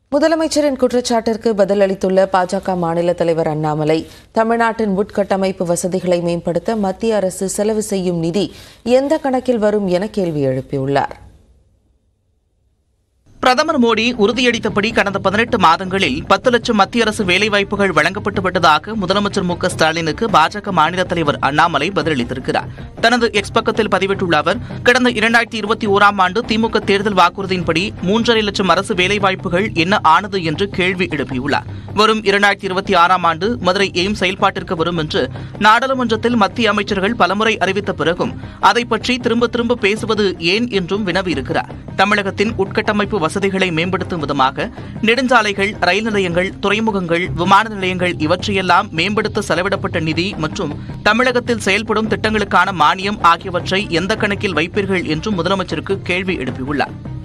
முதலமைச்சரின் குற்றச்சாட்டிற்கு பதிலளித்துள்ள பாஜக மாநில தலைவர் அண்ணாமலை தமிழ்நாட்டின் உட்கட்டமைப்பு வசதிகளை மேம்படுத்த மத்திய அரசு செலவு செய்யும் நிதி எந்த கணக்கில் வரும் என கேள்வி எழுப்பியுள்ளார் பிரதமர் மோடி உறுதியளித்தபடி கடந்த பதினெட்டு மாதங்களில் பத்து லட்சம் மத்திய அரசு வேலைவாய்ப்புகள் வழங்கப்பட்டு விட்டதாக முதலமைச்சர் மு க ஸ்டாலினுக்கு பாஜக மாநில தலைவர் அண்ணாமலை பதிலளித்திருக்கிறார் தனது எக்ஸ் பக்கத்தில் பதிவிட்டுள்ள அவர் கடந்த இரண்டாயிரத்தி இருபத்தி ஓராம் ஆண்டு திமுக தேர்தல் வாக்குறுதியின்படி மூன்றரை லட்சம் அரசு வேலைவாய்ப்புகள் என்ன ஆனது என்று கேள்வி எழுப்பியுள்ளார் வரும் இரண்டாயிரத்தி இருபத்தி ஆறாம் ஆண்டு மதுரை எய்ம்ஸ் செயல்பாட்டிற்கு வரும் என்று நாடாளுமன்றத்தில் மத்திய அமைச்சர்கள் பலமுறை அறிவித்த பிறகும் அதை பற்றி திரும்ப திரும்ப பேசுவது ஏன் என்றும் வினவியிருக்கிறார் தமிழகத்தின் உட்கட்டமைப்பு வசதிகளை மேம்படுத்தும் விதமாக நெடுஞ்சாலைகள் ரயில் நிலையங்கள் துறைமுகங்கள் விமான நிலையங்கள் இவற்றையெல்லாம் மேம்படுத்த செலவிடப்பட்ட நிதி மற்றும் தமிழகத்தில் செயல்படும் திட்டங்களுக்கான மானியம் ஆகியவற்றை எந்த கணக்கில் வைப்பீர்கள் என்றும் முதலமைச்சருக்கு கேள்வி எழுப்பியுள்ளார்